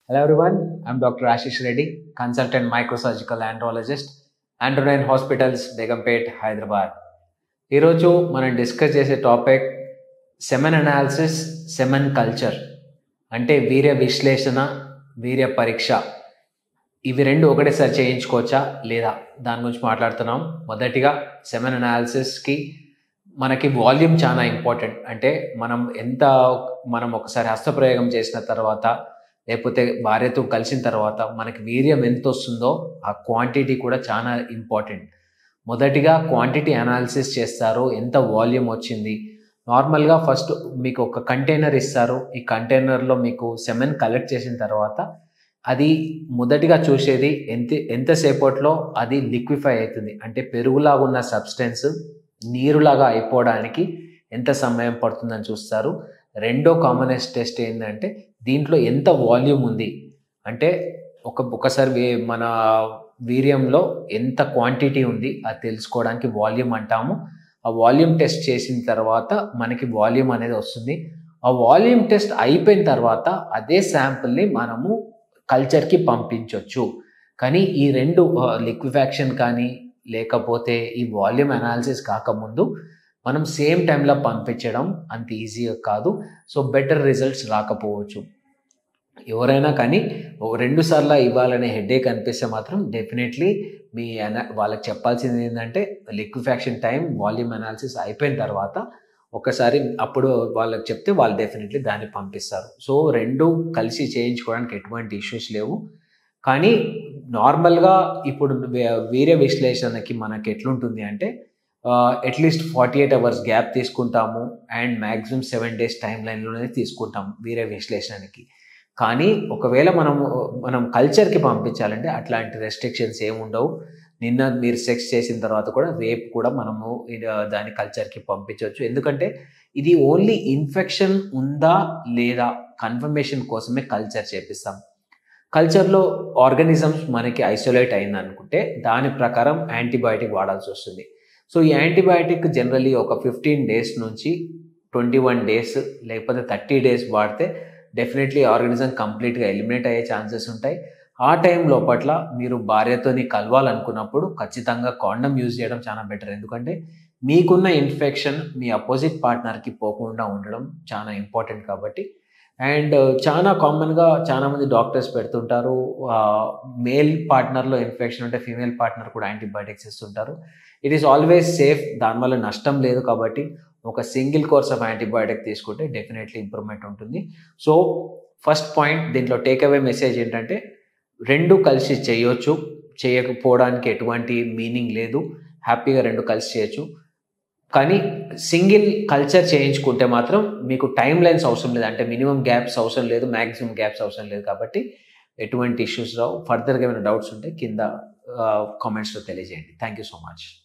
Hello everyone, I'm Dr. Ashish Reddy, consultant microsurgical andrologist, Andronine Hospitals, Begumpet, Hyderabad. ఈరోజు మనం discuss చేసే topic semen analysis semen culture అంటే వీర్య విశ్లేషణ వీర్య పరీక్ష ఇవి రెండు ఒకటేసారి చేయించుకోవచ్చా లేదా దాని గురించి మాట్లాడుతున్నాం మొదటిగా సెమెన్ అనాలిసిస్కి మనకి వాల్యూమ్ చాలా ఇంపార్టెంట్ అంటే మనం ఎంత మనం ఒకసారి హస్తప్రయోగం చేసిన తర్వాత లేకపోతే భార్యతో కలిసిన తర్వాత మనకి వీర్యం ఎంత వస్తుందో ఆ క్వాంటిటీ కూడా చాలా ఇంపార్టెంట్ మొదటిగా క్వాంటిటీ అనాలిసిస్ చేస్తారు ఎంత వాల్యూమ్ వచ్చింది నార్మల్గా ఫస్ట్ మీకు ఒక కంటైనర్ ఇస్తారు ఈ కంటైనర్లో మీకు సెమెన్ కలెక్ట్ చేసిన తర్వాత అది మొదటిగా చూసేది ఎంత ఎంతసేపట్లో అది లిక్విఫై అవుతుంది అంటే పెరుగులాగా ఉన్న సబ్స్టెన్స్ నీరులాగా అయిపోవడానికి ఎంత సమయం పడుతుందని చూస్తారు రెండో కామనెస్ట్ టెస్ట్ ఏంటంటే దీంట్లో ఎంత వాల్యూమ్ ఉంది అంటే ఒక ఒకసారి వే- మన వీర్యంలో ఎంత క్వాంటిటీ ఉంది అది తెలుసుకోవడానికి వాల్యూమ్ అంటాము ఆ వాల్యూమ్ టెస్ట్ చేసిన తర్వాత మనకి వాల్యూమ్ అనేది వస్తుంది ఆ వాల్యూమ్ టెస్ట్ అయిపోయిన తర్వాత అదే శాంపుల్ని మనము కల్చర్కి పంపించవచ్చు కానీ ఈ రెండు లిక్విఫాక్షన్ కానీ లేకపోతే ఈ వాల్యూమ్ అనాలిసిస్ కాకముందు మనం సేమ్ టైంలో పంపించడం అంత ఈజీగా కాదు సో బెటర్ రిజల్ట్స్ రాకపోవచ్చు ఎవరైనా కానీ ఓ రెండు సార్లు ఇవ్వాలనే హెడేక్ అనిపిస్తే మాత్రం డెఫినెట్లీ మీ అనా వాళ్ళకి చెప్పాల్సింది ఏంటంటే లిక్విఫాక్షన్ టైం వాల్యూమ్ అనాలిసిస్ అయిపోయిన తర్వాత ఒకసారి అప్పుడు వాళ్ళకి చెప్తే వాళ్ళు డెఫినెట్లీ దాన్ని పంపిస్తారు సో రెండు కలిసి చేయించుకోవడానికి ఎటువంటి ఇష్యూస్ లేవు కానీ నార్మల్గా ఇప్పుడు వే- వీర్య విశ్లేషణకి మనకి ఎట్లుంటుంది అంటే at least forty eight hours gap తీసుకుంటాము and maximum seven days time లైన్లోనే తీసుకుంటాం వీర్య విశ్లేషణకి కానీ ఒకవేళ మనం మనం కల్చర్కి పంపించాలంటే అట్లాంటి రెస్ట్రిక్షన్స్ ఏమి ఉండవు నిన్న మీరు సెక్స్ చేసిన తర్వాత కూడా రేపు కూడా మనము ఇది, దాని కల్చర్కి పంపించవచ్చు ఎందుకంటే ఇది ఓన్లీ ఇన్ఫెక్షన్ ఉందా లేదా కన్ఫర్మేషన్ కోసమే కల్చర్ చేపిస్తాం కల్చర్లో ఆర్గానిజమ్స్ మనకి ఐసోలేట్ అయింది అనుకుంటే దాని ప్రకారం యాంటీబయాటిక్ వాడాల్సి వస్తుంది సో ఈ యాంటీబయాటిక్ జనరలీ ఒక ఫిఫ్టీన్ డేస్ నుంచి ట్వంటీ వన్ డేస్ లేకపోతే థర్టీ డేస్ వాడితే డెఫినెట్లీ ఆర్గానిజం కంప్లీట్గా ఎలిమినేట్ అయ్యే ఛాన్సెస్ ఉంటాయి ఆ టైం లోపట్ల మీరు భార్యతోని కలవాలనుకున్నప్పుడు ఖచ్చితంగా కాండమ్ యూజ్ చేయడం చాలా బెటర్ ఎందుకంటే మీకున్న ఇన్ఫెక్షన్ మీ అపోజిట్ పార్ట్నర్కి పోకుండా ఉండడం చాలా ఇంపార్టెంట్ కాబట్టి అండ్ చాలా కామన్గా చాలామంది డాక్టర్స్ పెడుతుంటారు మేల్ పార్ట్నర్లో ఇన్ఫెక్షన్ ఉంటే ఫీమేల్ పార్ట్నర్ కూడా యాంటీబయాటిక్స్ ఇస్తుంటారు ఇట్ ఈస్ ఆల్వేస్ సేఫ్ దానివల్ల నష్టం లేదు కాబట్టి ఒక సింగిల్ కోర్స్ ఆఫ్ యాంటీబయాటిక్ తీసుకుంటే డెఫినెట్లీ ఇంప్రూవ్మెంట్ ఉంటుంది సో ఫస్ట్ పాయింట్ దీంట్లో టేక్ అవే మెసేజ్ ఏంటంటే రెండు కలిసి చేయొచ్చు చేయకపోవడానికి ఎటువంటి మీనింగ్ లేదు హ్యాపీగా రెండు కలిసి చేయొచ్చు కానీ సింగిల్ కల్చర్ చేయించుకుంటే మాత్రం మీకు టైం లైన్స్ అవసరం లేదు అంటే మినిమం గ్యాప్స్ అవసరం లేదు మ్యాక్సిమం గ్యాప్స్ అవసరం లేదు కాబట్టి ఎటువంటి ఇష్యూస్ రావు ఫర్దర్గా ఏమైనా డౌట్స్ ఉంటే కింద కామెంట్స్లో తెలియజేయండి థ్యాంక్ యూ సో మచ్